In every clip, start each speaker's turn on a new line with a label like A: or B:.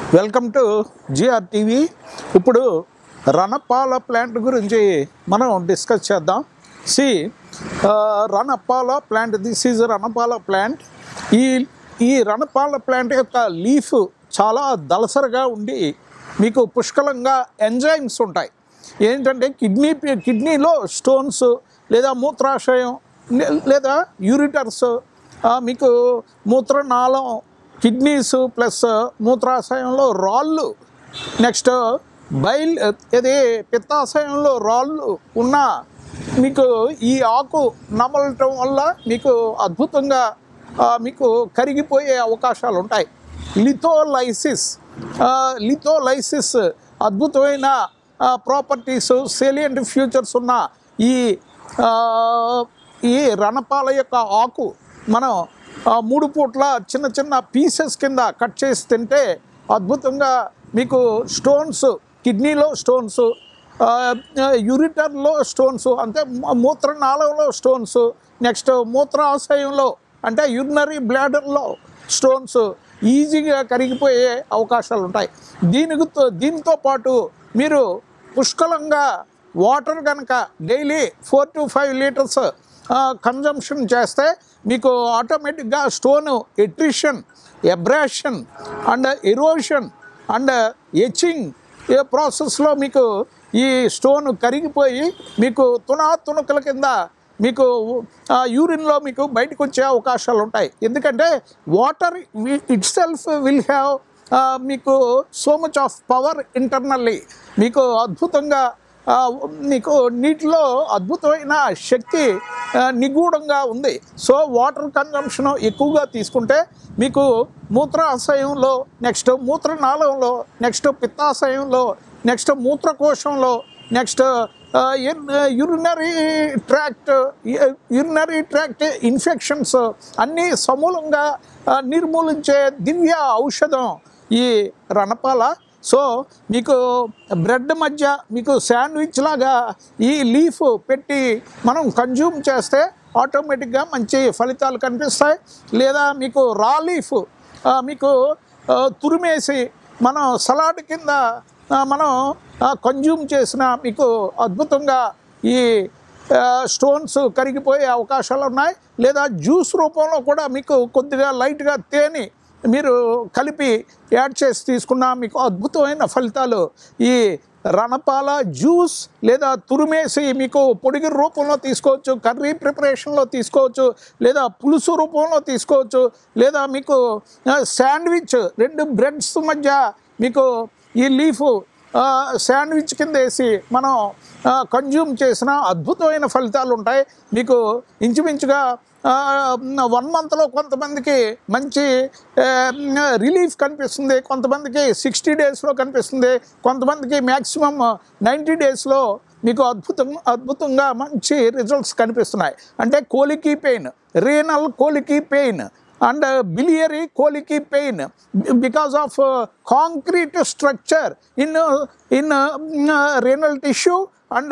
A: Welcome to GR TV ఇప్పుడు రణపాల plant గురించి మనం డిస్కస్ చేద్దాం సి రణపాల ప్లాంట్ దిస్ ఈజ్ రణపాల ప్లాంట్ ఈ ఈ రణపాల ప్లాంట్ యొక్క లీఫ్ చాలా దళసరగా ఉండి మీకు పుష్కలంగా ఎంజైమ్స్ ఉంటాయి ఏంటంటే కిడ్నీ కిడ్నీలో స్టోన్స్ లేదా మూత్రాశయం లే- లేదా యూరిటర్స్ ఆ, మీకు మూత్రనాళం కిడ్నీస్ ప్లస్ మూత్రాశయంలో రాళ్ళు నెక్స్ట్ బైల్ ఇది పిత్తాశయంలో రాళ్ళు ఉన్న మీకు ఈ ఆకు నమలటం వల్ల మీకు అద్భుతంగా ఆ, మీకు కరిగిపోయే అవకాశాలు ఉంటాయి లిథోలైసిస్ లిథోలైసిస్ అద్భుతమైన ప్రాపర్టీస్ సేలియంట్ ఫ్యూచర్స్ ఉన్న ఈ ఆ, ఈ రణపాల యొక్క ఆకు మనం ఆ, మూడు పూట్ల చిన్న చిన్న పీసెస్ కింద కట్ చేసి తింటే అద్భుతంగా మీకు స్టోన్స్ కిడ్నీలో స్టోన్స్ యూరిటర్లో స్టోన్స్ అంటే మూ- మూత్రనాళంలో స్టోన్స్ నెక్స్ట్ మూత్రాశయంలో అంటే యూరినరీ బ్లాడర్లో స్టోన్స్ ఈజీగా కరిగిపోయే అవకాశాలు ఉంటాయి దీనికి తో- దీనితో పాటు మీరు పుష్కలంగా వాటర్ కనుక daily four to five litres consumption చేస్తే మీకు ఆటోమేటిక్గా stone attrition abrasion and erosion and etching ఏ ప్రాసెస్లో మీకు ఈ స్టోన్ కరిగిపోయి మీకు తునా తునకల కింద మీకు ఆ, యూరిన్లో మీకు బయటకు వచ్చే అవకాశాలు ఉంటాయి ఎందుకంటే water itself will have మీకు so much of power internally మీకు అద్భుతంగా ఆ, మీకు నీటిలో అద్భుతమైన శక్తి ఆ, నిగూఢంగా ఉంది సో వాటర్ కన్జంప్షన్ ఎక్కువగా తీసుకుంటే మీకు మూత్రాశయంలో నెక్స్ట్ మూత్రనాళంలో నెక్స్ట్ పిత్తాశయంలో నెక్స్ట్ మూత్రకోశంలో next urinary tract urinary tract infections అన్నీ సమూలంగా ఆ, నిర్మూలించే దివ్య ఔషధం ఈ రణపాల సో మీకు బ్రెడ్ మధ్య మీకు శాండ్విచ్ లాగా ఈ లీఫ్ పెట్టి మనం కన్జ్యూమ్ చేస్తే ఆటోమేటిక్గా మంచి ఫలితాలు కనిపిస్తాయి లేదా మీకు రా లీఫ్ ఆ, మీకు ఆ, తురిమేసి మనం సలాడ్ కింద ఆ, మనం కన్జ్యూమ్ చేసిన మీకు అద్భుతంగా ఈ ఆ, స్టోన్స్ కరిగిపోయే అవకాశాలు ఉన్నాయి లేదా జ్యూస్ రూపంలో కూడా మీకు కొద్దిగా లైట్గా తేనె మీరు కలిపి యాడ్ చేసి తీసుకున్న మీకు అద్భుతమైన ఫలితాలు ఈ రణపాల జ్యూస్ లేదా తురిమేసి మీకు పొడిగిరి రూపంలో తీసుకోవచ్చు కర్రీ ప్రిపరేషన్లో తీసుకోవచ్చు లేదా పులుసు రూపంలో తీసుకోవచ్చు లేదా మీకు ఆ, శాండ్విచ్ రెండు బ్రెడ్స్ మధ్య మీకు ఈ లీఫ్ ఆ, శాండ్విచ్ కింద వేసి మనం ఆ, కన్జ్యూమ్ చేసిన అద్భుతమైన ఫలితాలు ఉంటాయి మీకు ఇంచుమించుగా ఆ, వన్ మంత్లో కొంతమందికి మంచి ఆ, రిలీఫ్ కనిపిస్తుంది కొంతమందికి సిక్స్టీ డేస్లో కనిపిస్తుంది కొంతమందికి మ్యాక్సిమం నైంటీ డేస్లో మీకు అద్భుతం అద్భుతంగా మంచి రిజల్ట్స్ కనిపిస్తున్నాయి అంటే colicky pain renal colicky pain and biliary colicky pain because of concrete structure in in renal tissue and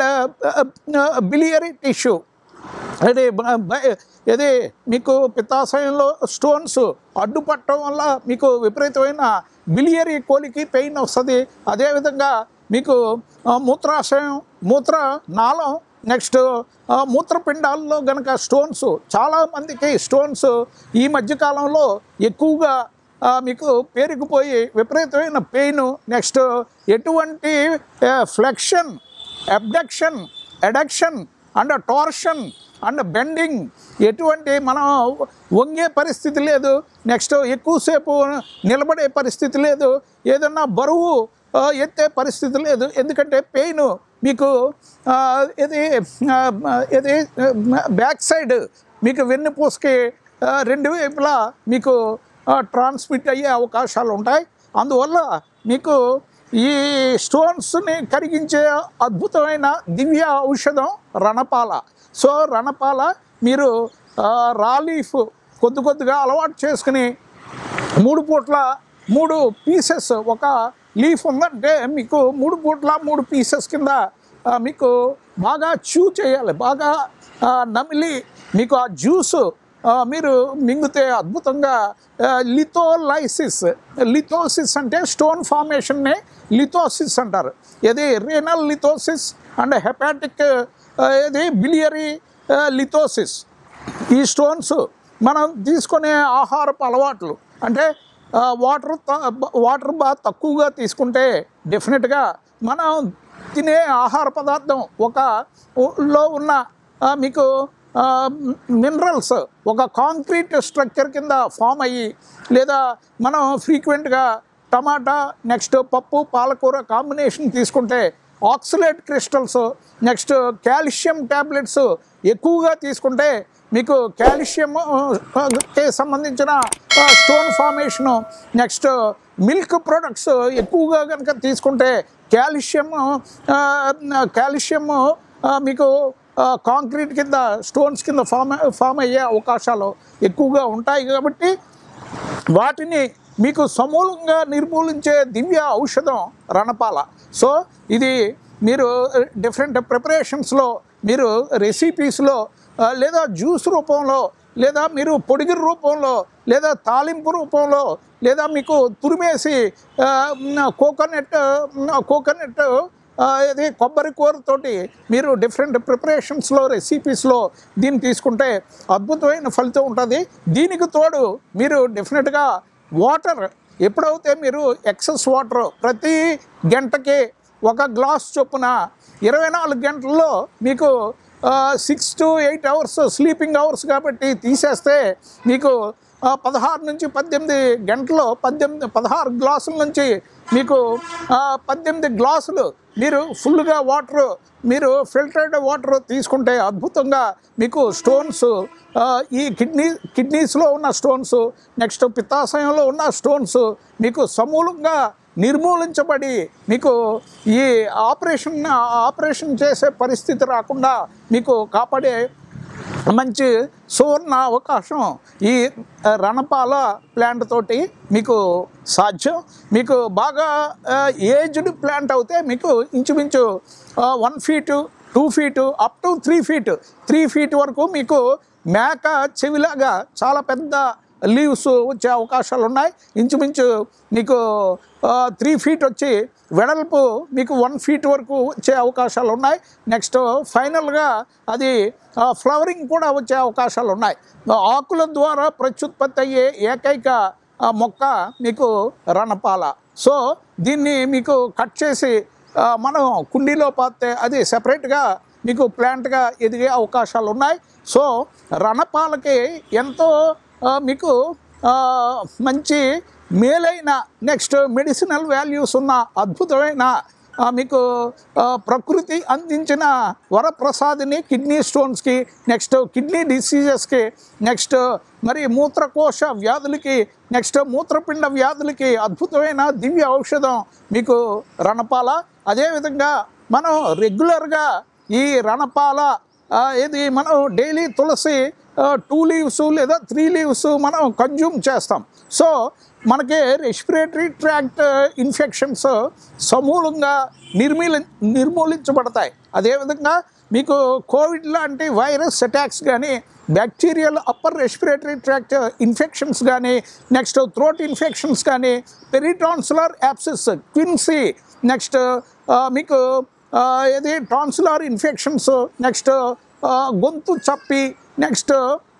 A: biliary tissue అదే బ- బ- ఇది మీకు పిత్తాశయంలో స్టోన్స్ అడ్డుపట్టడం వల్ల మీకు విపరీతమైన బిలియరీ కోలికి పెయిన్ వస్తుంది అదేవిధంగా మీకు ఆ, మూత్రాశయం మూత్ర నాళం నెక్స్ట్ ఆ, మూత్రపిండాల్లో గనక స్టోన్స్ చాలామందికి స్టోన్స్ ఈ మధ్యకాలంలో ఎక్కువగా ఆ, మీకు పేరుకుపోయి విపరీతమైన పెయిన్ నెక్స్ట్ ఎటువంటి flexion abduction adduction and torsion and bending ఎటువంటి మనం వంగే పరిస్థితి లేదు నెక్స్ట్ ఎక్కువసేపు నిలబడే పరిస్థితి లేదు ఏదన్నా బరువు ఆ, ఎత్తే పరిస్థితి లేదు ఎందుకంటే పెయిన్ మీకు ఆ, ఇది ఆ, ఇది బ్యాక్ సైడ్ మీకు వెన్నుపూసకి ఆ, రెండు వైపులా మీకు ట్రాన్స్మిట్ అయ్యే అవకాశాలు ఉంటాయి అందువల్ల మీకు ఈ స్టోన్స్ని కరిగించే అద్భుతమైన దివ్య ఔషధం రణపాల సో రణపాల మీరు ఆ, రా లీఫ్ కొద్ది కొద్దిగా అలవాటు చేసుకుని మూడు పూట్ల మూడు పీసెస్ ఒక లీఫ్ ఉందంటే మీకు మూడు పూట్ల మూడు పీసెస్ కింద ఆ, మీకు బాగా చూ చేయాలి బాగా ఆ, నమిలి మీకు ఆ జ్యూస్ ఆ, మీరు మింగితే అద్భుతంగా లిథోలైసిస్ లిథోసిస్ అంటే స్టోన్ ఫార్మేషన్నే లిథోసిస్ అంటారు ఇది రీనల్ లిథోసిస్ అండ్ హెపాటిక్ ఇది బిలియరీ లిథోసిస్ ఈ స్టోన్స్ మనం తీసుకునే ఆహారపు అలవాట్లు అంటే వాటర్ వాటర్ బాగా తక్కువగా తీసుకుంటే డెఫినెట్గా మనం తినే ఆహార పదార్థం ఒక లో ఉన్న ఆ, మీకు మినరల్స్ ఒక కాంక్రీట్ స్ట్రక్చర్ కింద ఫామ్ అయ్యి లేదా మనం ఫ్రీక్వెంట్గా టమాటా నెక్స్ట్ పప్పు పాలకూర కాంబినేషన్ తీసుకుంటే oxalate crystals next calcium tablets ఎక్కువగా తీసుకుంటే మీకు కాల్షియం కి సంబంధించిన stone formation next milk products ఎక్కువగా కనుక తీసుకుంటే కాల్షియం కాల్షియం మీకు కాంక్రీట్ కింద స్టోన్స్ కింద ఫామ్ ఫామ్ అయ్యే అవకాశాలు ఎక్కువగా ఉంటాయి కాబట్టి వాటిని మీకు సమూలంగా నిర్మూలించే దివ్య ఔషధం రణపాల సో ఇది మీరు డిఫరెంట్ ప్రిపరేషన్స్లో మీరు రెసిపీస్లో ఆ, లేదా జ్యూస్ రూపంలో లేదా మీరు పొడిగిరి రూపంలో లేదా తాలింపు రూపంలో లేదా మీకు తురిమేసి కోకోనట్ కోకోనట్ ఇది కొబ్బరి కూరతోటి మీరు డిఫరెంట్ ప్రిపరేషన్స్లో రెసిపీస్లో దీన్ని తీసుకుంటే అద్భుతమైన ఫలితం ఉంటుంది దీనికి తోడు మీరు డెఫినెట్గా వాటర్ ఎప్పుడైతే మీరు ఎక్సెస్ వాటర్ ప్రతి గంటకి ఒక గ్లాస్ చొప్పున ఇరవై నాలుగు గంటల్లో మీకు six to eight hours sleeping hours కాబట్టి తీసేస్తే మీకు ఆ, పదహారు నుంచి పద్దెనిమిది గంటలు పద్దెనిమిది పదహారు గ్లాసుల నుంచి మీకు ఆ, పద్దెనిమిది గ్లాసులు మీరు ఫుల్గా వాటర్ మీరు ఫిల్టర్డ్ వాటర్ తీసుకుంటే అద్భుతంగా మీకు స్టోన్స్ ఆ, ఈ కిడ్నీ కిడ్నీస్లో ఉన్న స్టోన్స్ నెక్స్ట్ పిత్తాశయంలో ఉన్న స్టోన్స్ మీకు సమూలంగా నిర్మూలించబడి మీకు ఈ ఆపరేషన్ ఆపరేషన్ చేసే పరిస్థితి రాకుండా మీకు కాపాడే మంచి సువర్ణ అవకాశం ఈ రణపాల ప్లాంట్ తోటి మీకు సాధ్యం మీకు బాగా ఏజ్డ్ ప్లాంట్ అవుతే మీకు ఇంచుమించు one feet two feet up to three feet three feet వరకు మీకు మేక చెవిలాగా చాలా పెద్ద లీవ్స్ వచ్చే అవకాశాలు ఉన్నాయి ఇంచుమించు మీకు త్రీ ఫీట్ వచ్చి వెడల్పు మీకు వన్ ఫీట్ వరకు వచ్చే అవకాశాలు ఉన్నాయి నెక్స్ట్ ఫైనల్గా అది ఫ్లవరింగ్ కూడా వచ్చే అవకాశాలు ఉన్నాయి ఆకుల ద్వారా ప్రత్యుత్పత్తి అయ్యే ఏకైక ఆ, మొక్క మీకు రణపాల సో దీన్ని మీకు కట్ చేసి ఆ, మనం కుండీలో పాతే అది సెపరేట్గా మీకు ప్లాంట్గా ఎదిగే అవకాశాలు ఉన్నాయి సో రణపాలకి ఎంతో ఆ, మీకు ఆ, మంచి మేలైన నెక్స్ట్ మెడిసినల్ వాల్యూస్ ఉన్న అద్భుతమైన ఆ, మీకు ఆ, ప్రకృతి అందించిన వరప్రసాదిని కిడ్నీ స్టోన్స్కి నెక్స్ట్ కిడ్నీ డిసీజెస్కి నెక్స్ట్ మరి మూత్రకోశ వ్యాధులకి నెక్స్ట్ మూత్రపిండ వ్యాధులకి అద్భుతమైన దివ్య ఔషధం మీకు రణపాల అదేవిధంగా మనం రెగ్యులర్గా ఈ రణపాల ఆ, ఇది మనం డైలీ తులసి టూ లీవ్స్ లేదా త్రీ లీవ్స్ మనం కన్జ్యూమ్ చేస్తాం సో మనకి రెస్పిరేటరీ ట్రాక్ట్ ఇన్ఫెక్షన్స్ సమూలంగా నిర్మూలి నిర్మూలించబడతాయి అదేవిధంగా మీకు కోవిడ్ లాంటి వైరస్ అటాక్స్ కానీ bacterial upper respiratory tract infections కానీ నెక్స్ట్ థ్రోట్ ఇన్ఫెక్షన్స్ కానీ పెరిటాన్సులర్ యాప్సిస్ క్విన్సీ నెక్స్ట్ మీకు ఆ, ఇది టాన్సులర్ ఇన్ఫెక్షన్స్ నెక్స్ట్ గొంతు చప్పి next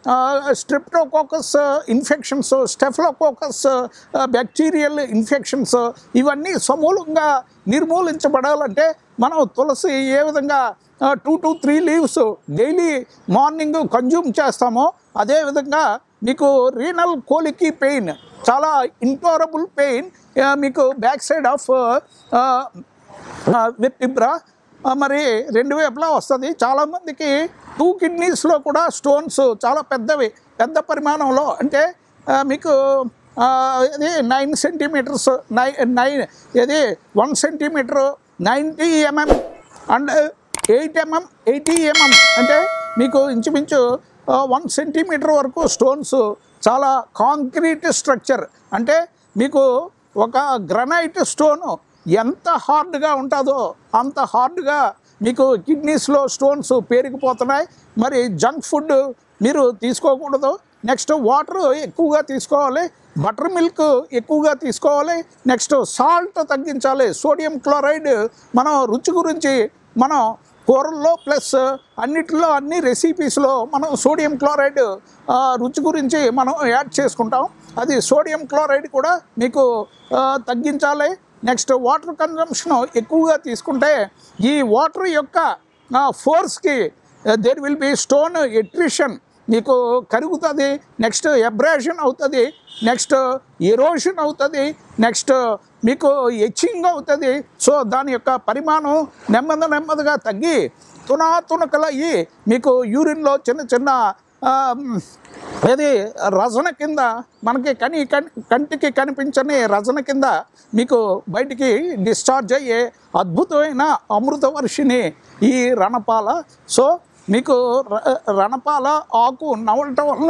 A: streptococcus infections staphylococcus bacterial infections ఇవన్నీ సమూలంగా నిర్మూలించబడాలంటే మనం తులసి ఏ విధంగా two to three leaves daily morning consume చేస్తామో అదేవిధంగా మీకు రీనల్ కోలికి పెయిన్ చాలా ఇంటోరబుల్ పెయిన్ మీకు బ్యాక్ సైడ్ ఆఫ్ వెర్టిబ్రా మరి రెండు వైపులా వస్తుంది చాలామందికి టూ కిడ్నీస్లో కూడా స్టోన్స్ చాలా పెద్దవి పెద్ద పరిమాణంలో అంటే ఆ, మీకు ఆ, ఇది నైన్ సెంటీమీటర్స్ నై నైన్ ఇది one centimeter ninety MM and eight MM eighty MM అంటే మీకు ఇంచుమించు వన్ సెంటీమీటర్ వరకు స్టోన్స్ చాలా కాంక్రీట్ స్ట్రక్చర్ అంటే మీకు ఒక గ్రనైట్ స్టోను ఎంత హార్డ్గా ఉంటుందో అంత హార్డ్గా మీకు కిడ్నీస్లో స్టోన్స్ పేరుకుపోతున్నాయి మరి జంక్ ఫుడ్ మీరు తీసుకోకూడదు నెక్స్ట్ వాటర్ ఎక్కువగా తీసుకోవాలి బటర్ మిల్క్ ఎక్కువగా తీసుకోవాలి నెక్స్ట్ సాల్ట్ తగ్గించాలి సోడియం క్లోరైడ్ మనం రుచి గురించి మనం కూరల్లో ప్లస్ అన్నిటిలో అన్ని రెసిపీస్లో మనం సోడియం క్లోరైడ్ ఆ, రుచి గురించి మనం యాడ్ చేసుకుంటాం అది సోడియం క్లోరైడ్ కూడా మీకు ఆ, తగ్గించాలి నెక్స్ట్ వాటర్ కన్జంప్షన్ ఎక్కువగా తీసుకుంటే ఈ వాటర్ యొక్క ఫోర్స్కి there will be stone attrition మీకు కరుగుతుంది నెక్స్ట్ ఎబ్రాషన్ అవుతుంది నెక్స్ట్ ఎరోషన్ అవుతుంది నెక్స్ట్ మీకు ఎచ్చింగ్ అవుతుంది సో దాని యొక్క పరిమాణం నెమ్మది నెమ్మదిగా తగ్గి తునా తునకలయ్యి మీకు యూరిన్లో చిన్న చిన్న ఆ, మ్, ఏది రజన కింద మనకి కని కన్- కంటికి కనిపించని రజన కింద మీకు బయటికి డిశ్చార్జ్ అయ్యే అద్భుతమైన అమృత వర్షిని ఈ రణపాల సో మీకు ర- రణపాల ఆకు నవలటం వల్ల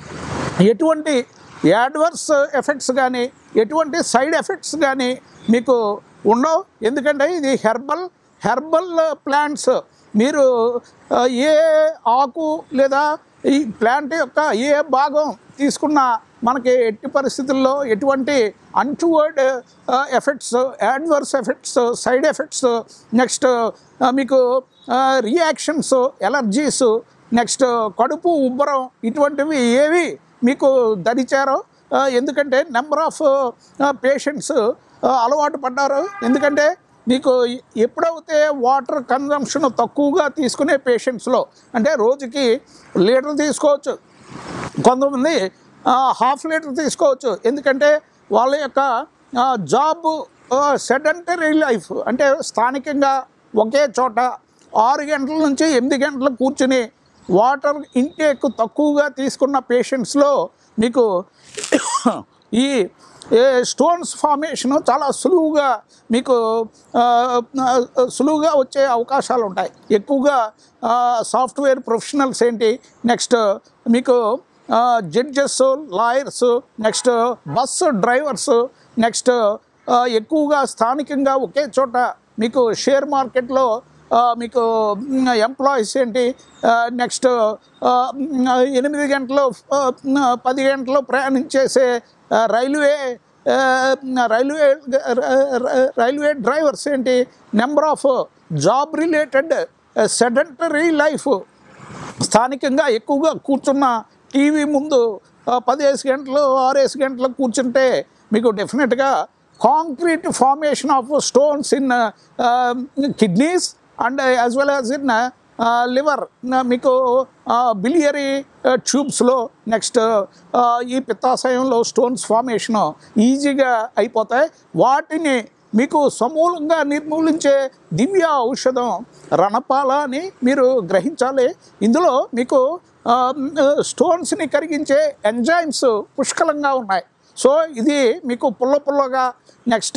A: ఎటువంటి యాడ్వర్స్ ఎఫెక్ట్స్ కానీ ఎటువంటి సైడ్ ఎఫెక్ట్స్ కానీ మీకు ఉండవు ఎందుకంటే ఇది హెర్బల్ హెర్బల్ ప్లాంట్స్ మీరు ఆ, ఏ ఆకు లేదా ఈ ప్లాంట్ యొక్క ఏ భాగం తీసుకున్నా మనకి ఎట్టి పరిస్థితుల్లో ఎటువంటి untoward effects adverse effects side effects next మీకు రియాక్షన్స్ ఎలర్జీస్ నెక్స్ట్ కడుపు ఉబ్బరం ఇటువంటివి ఏవి మీకు దరిచారో ఆ, ఎందుకంటే నెంబర్ ఆఫ్ పేషెంట్స్ అలవాటు పడ్డారు ఎందుకంటే మీకు ఎప్పుడైతే వాటర్ కన్జంప్షన్ తక్కువగా తీసుకునే పేషెంట్స్లో అంటే రోజుకి లీటర్ తీసుకోవచ్చు కొంతమంది హాఫ్ లీటర్ తీసుకోవచ్చు ఎందుకంటే వాళ్ళ యొక్క జాబ్ సెడెంటరీ లైఫ్ అంటే స్థానికంగా ఒకే చోట ఆరు గంటల నుంచి ఎనిమిది గంటలు కూర్చుని వాటర్ ఇంటేక్ తక్కువగా తీసుకున్న పేషెంట్స్లో మీకు ఈ ఏ స్టోన్స్ ఫార్మేషన్ చాలా సులువుగా మీకు ఆ, ఆ, సులువుగా వచ్చే అవకాశాలు ఉంటాయి ఎక్కువగా సాఫ్ట్వేర్ ప్రొఫెషనల్స్ ఏంటి నెక్స్ట్ మీకు judges lawyers next bus drivers next ఎక్కువగా స్థానికంగా ఒకే చోట మీకు షేర్ మార్కెట్లో ఆ, మీకు ఎంప్లాయీస్ ఏంటి నెక్స్ట్ ఎనిమిది గంటలు ఆ, పది గంటలు ప్రయాణం చేసే ఆ, రైల్వే ఆ, రైల్వే రైల్వే డ్రైవర్స్ ఏంటి number of job related sedentary life స్థానికంగా ఎక్కువగా కూర్చున్న టీవీ ముందు ఆ, పదిహేసి గంటలు ఆరేసి గంటలు కూర్చుంటే మీకు డెఫినెట్గా concrete formation of stones in kidneys and as well as in liver మీకు బిలియరీ ట్యూబ్స్లో నెక్స్ట్ ఈ పిత్తాశయంలో స్టోన్స్ ఫార్మేషన్ ఈజీగా అయిపోతాయి వాటిని మీకు సమూలంగా నిర్మూలించే దివ్య ఔషధం రణపాల అని మీరు గ్రహించాలి ఇందులో మీకు ఆ, స్టోన్స్ని కరిగించే ఎంజైమ్స్ పుష్కలంగా ఉన్నాయి సో ఇది మీకు పుల్ల పుల్లగా నెక్స్ట్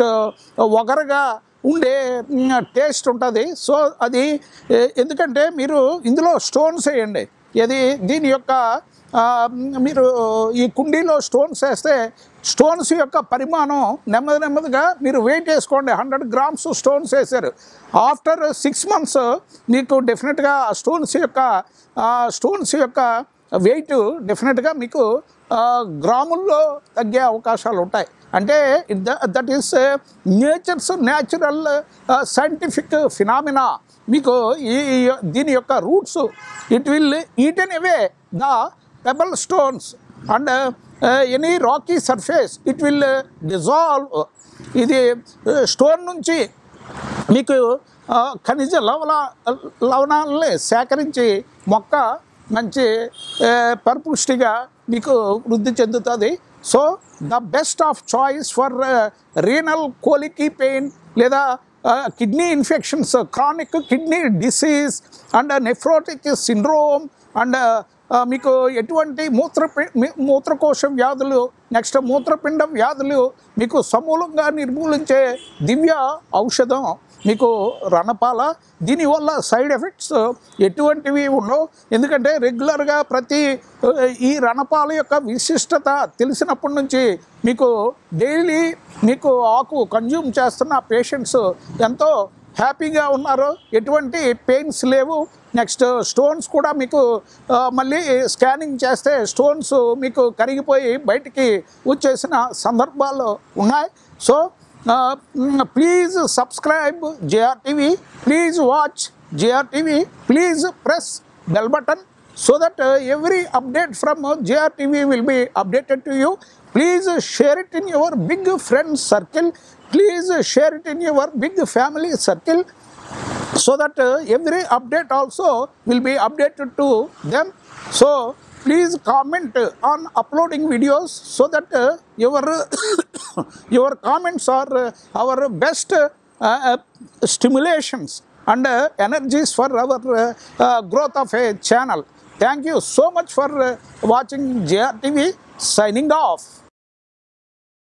A: ఒగరగా ఉండే టేస్ట్ ఉంటుంది సో అది ఏ, ఎందుకంటే మీరు ఇందులో స్టోన్స్ వేయండి ఇది దీని యొక్క ఆ, మీరు ఈ కుండీలో స్టోన్స్ వేస్తే స్టోన్స్ యొక్క పరిమాణం నెమ్మది నెమ్మదిగా మీరు వెయిట్ వేసుకోండి హండ్రెడ్ గ్రామ్స్ స్టోన్స్ వేశారు ఆఫ్టర్ సిక్స్ మంత్స్ మీకు డెఫినెట్గా స్టోన్స్ యొక్క స్టోన్స్ యొక్క వెయిట్ డెఫినెట్గా మీకు ఆ, గ్రాముల్లో తగ్గే అవకాశాలు ఉంటాయి అంటే that is nature's natural scientific phenomena మీకు ఈ ఈ- దీని యొక్క roots it will eaten away the pebble stones and any rocky surface it will dissolve ఇది స్టోన్ నుంచి మీకు ఆ, ఖనిజ లవణ లవణాలని సేకరించి మొక్క మంచి ఆ, పరిపుష్టిగా మీకు వృద్ధి చెందుతుంది so the best of choice for renal colicky pain లేదా kidney infections chronic kidney disease and nephrotic syndrome and మీకు ఎటువంటి మూత్రపి మీ- మూత్రకోశ వ్యాధులు నెక్స్ట్ మూత్రపిండ వ్యాధులు మీకు సమూలంగా నిర్మూలించే దివ్య ఔషధం మీకు రణపాల దీనివల్ల సైడ్ ఎఫెక్ట్స్ ఎటువంటివి ఉండవు ఎందుకంటే రెగ్యులర్గా ప్రతి ఆ, ఈ రణపాల యొక్క విశిష్టత తెలిసినప్పటి నుంచి మీకు డైలీ మీకు ఆకు కన్జ్యూమ్ చేస్తున్న పేషెంట్స్ ఎంతో హ్యాపీగా ఉన్నారు ఎటువంటి పెయిన్స్ లేవు నెక్స్ట్ స్టోన్స్ కూడా మీకు ఆ, మళ్ళీ స్కానింగ్ చేస్తే స్టోన్స్ మీకు కరిగిపోయి బయటికి వచ్చేసిన సందర్భాలు ఉన్నాయి so please subscribe JR TV please watch JR TV please press bell button so that uh, every update from uh, JRTV will be updated to you. Please share it in your big friend circle. Please share it in your big family circle so that uh, every update also will be updated to them. So please comment uh, on uploading videos so that uh, your your comments are uh, our best uh, uh, stimulations and uh, energies for our uh, uh, growth of a channel. Thank you so much for uh, watching JRTV. Signing off.